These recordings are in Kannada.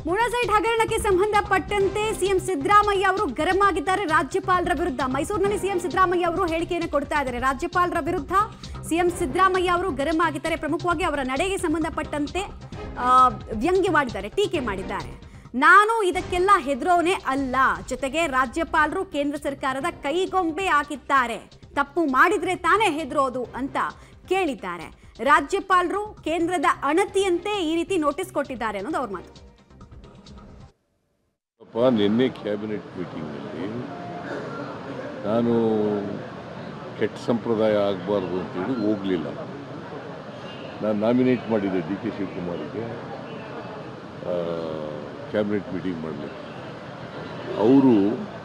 ಮೂಡಾಸೈಟ್ ಹಗರಣಕ್ಕೆ ಸಂಬಂಧಪಟ್ಟಂತೆ ಸಿಎಂ ಸಿದ್ದರಾಮಯ್ಯ ಅವರು ಗರಂ ಆಗಿದ್ದಾರೆ ರಾಜ್ಯಪಾಲರ ವಿರುದ್ಧ ಮೈಸೂರಿನಲ್ಲಿ ಸಿಎಂ ಸಿದ್ದರಾಮಯ್ಯ ಅವರು ಹೇಳಿಕೆಯನ್ನು ಕೊಡ್ತಾ ಇದ್ದಾರೆ ರಾಜ್ಯಪಾಲರ ವಿರುದ್ಧ ಸಿಎಂ ಸಿದ್ದರಾಮಯ್ಯ ಅವರು ಗರಂ ಆಗಿದ್ದಾರೆ ಪ್ರಮುಖವಾಗಿ ಅವರ ನಡೆಗೆ ಸಂಬಂಧಪಟ್ಟಂತೆ ಆ, ವ್ಯಂಗ್ಯವಾಡಿದ್ದಾರೆ ಟೀಕೆ ಮಾಡಿದ್ದಾರೆ ನಾನು ಇದಕ್ಕೆಲ್ಲ ಹೆದರೋನೇ ಅಲ್ಲ ಜೊತೆಗೆ ರಾಜ್ಯಪಾಲರು ಕೇಂದ್ರ ಸರ್ಕಾರದ ಕೈಗೊಂಬೆ ಹಾಕಿದ್ದಾರೆ ತಪ್ಪು ಮಾಡಿದ್ರೆ ತಾನೇ ಹೆದರೋದು ಅಂತ ಕೇಳಿದ್ದಾರೆ ರಾಜ್ಯಪಾಲರು ಕೇಂದ್ರದ ಅಣತಿಯಂತೆ ಈ ರೀತಿ ನೋಟಿಸ್ ಕೊಟ್ಟಿದ್ದಾರೆ ಅನ್ನೋದು ಅವ್ರ ಮಾತು ಅಪ್ಪ ನಿನ್ನೆ ಕ್ಯಾಬಿನೆಟ್ ಮೀಟಿಂಗ್ನಲ್ಲಿ ನಾನು ಕೆಟ್ಟ ಸಂಪ್ರದಾಯ ಆಗಬಾರ್ದು ಅಂತೇಳಿ ಹೋಗಲಿಲ್ಲ ನಾನು ನಾಮಿನೇಟ್ ಮಾಡಿದ್ದೆ ಡಿ ಕೆ ಶಿವಕುಮಾರಿಗೆ ಕ್ಯಾಬಿನೆಟ್ ಮೀಟಿಂಗ್ ಮಾಡಲಿಕ್ಕೆ ಅವರು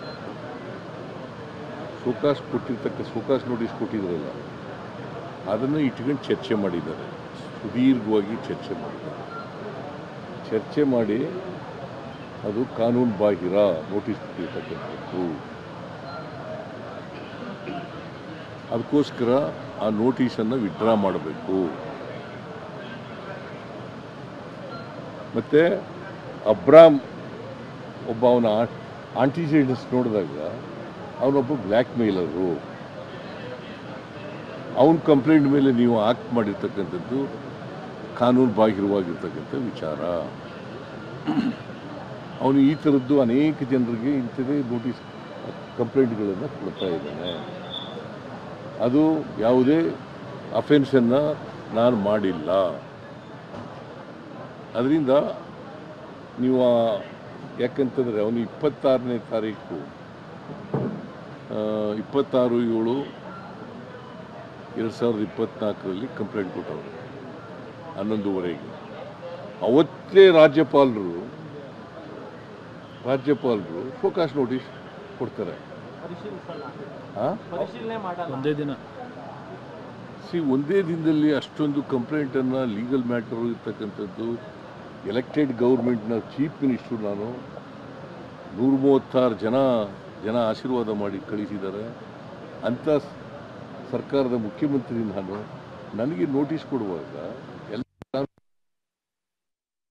ಸೋಕಾಸ್ ಕೊಟ್ಟಿರ್ತಕ್ಕ ಸೋಕಾಸ್ ನೋಟಿಸ್ ಕೊಟ್ಟಿದ್ರಲ್ಲ ಅದನ್ನು ಇಟ್ಕೊಂಡು ಚರ್ಚೆ ಮಾಡಿದ್ದಾರೆ ಸುದೀರ್ಘವಾಗಿ ಚರ್ಚೆ ಮಾಡಿದ್ದಾರೆ ಚರ್ಚೆ ಮಾಡಿ ಅದು ಕಾನೂನು ಬಾಹಿರ ನೋಟಿಸ್ ಕೊಟ್ಟಿರ್ತಕ್ಕಂಥದ್ದು ಅದಕ್ಕೋಸ್ಕರ ಆ ನೋಟಿಸನ್ನು ವಿಡ್ರಾ ಮಾಡಬೇಕು ಮತ್ತು ಅಬ್ರಾಮ್ ಒಬ್ಬ ಅವನ ಆಂಟಿಜೆಂಟ್ಸ್ ನೋಡಿದಾಗ ಅವನೊಬ್ಬ ಬ್ಲ್ಯಾಕ್ ಮೇಲರು ಅವನ ಕಂಪ್ಲೇಂಟ್ ಮೇಲೆ ನೀವು ಆಕ್ಟ್ ಮಾಡಿರ್ತಕ್ಕಂಥದ್ದು ಕಾನೂನು ಬಾಹಿರವಾಗಿರ್ತಕ್ಕಂಥ ವಿಚಾರ ಅವನು ಈ ಥರದ್ದು ಅನೇಕ ಜನರಿಗೆ ಇಂಥದೇ ನೋಟಿಸ್ ಕಂಪ್ಲೇಂಟ್ಗಳನ್ನು ಕೊಡ್ತಾ ಇದ್ದಾನೆ ಅದು ಯಾವುದೇ ಅಫೆನ್ಸನ್ನು ನಾನು ಮಾಡಿಲ್ಲ ಅದರಿಂದ ನೀವು ಆ- ಯಾಕಂತಂದರೆ ಅವನು ಇಪ್ಪತ್ತಾರನೇ ತಾರೀಕು ಆ, ಇಪ್ಪತ್ತಾರು ಏಳು ಎರಡು ಸಾವಿರದ ಇಪ್ಪತ್ತ್ನಾಲ್ಕರಲ್ಲಿ ಕಂಪ್ಲೇಂಟ್ ಕೊಟ್ಟವರು ಹನ್ನೊಂದುವರೆಗೆ ಅವತ್ತೇ ರಾಜ್ಯಪಾಲರು ರಾಜ್ಯಪಾಲರು ಫೋಕಾಸ್ ನೋಟಿಸ್ ಕೊಡ್ತಾರೆ ಆ? ಪರಿಶೀಲನೆ ಮಾಡಲ್ಲ ಒಂದೇ ದಿನ ಸಿ ಒಂದೇ ದಿನದಲ್ಲಿ ಅಷ್ಟೊಂದು ಕಂಪ್ಲೇಂಟನ್ನು ಲೀಗಲ್ ಮ್ಯಾಟರ್ ಇರ್ತಕ್ಕಂಥದ್ದು ಎಲೆಕ್ಟೆಡ್ ಗೌರ್ಮೆಂಟ್ನ ಚೀಫ್ ಮಿನಿಸ್ಟ್ರು ನಾನು ನೂರ ಮೂವತ್ತಾರು ಜನ ಜನ ಆಶೀರ್ವಾದ ಮಾಡಿ ಕಳಿಸಿದ್ದಾರೆ ಅಂಥ ಸ್- ಸರ್ಕಾರದ ಮುಖ್ಯಮಂತ್ರಿ ನಾನು ನನಗೆ ನೋಟಿಸ್ ಕೊಡುವಾಗ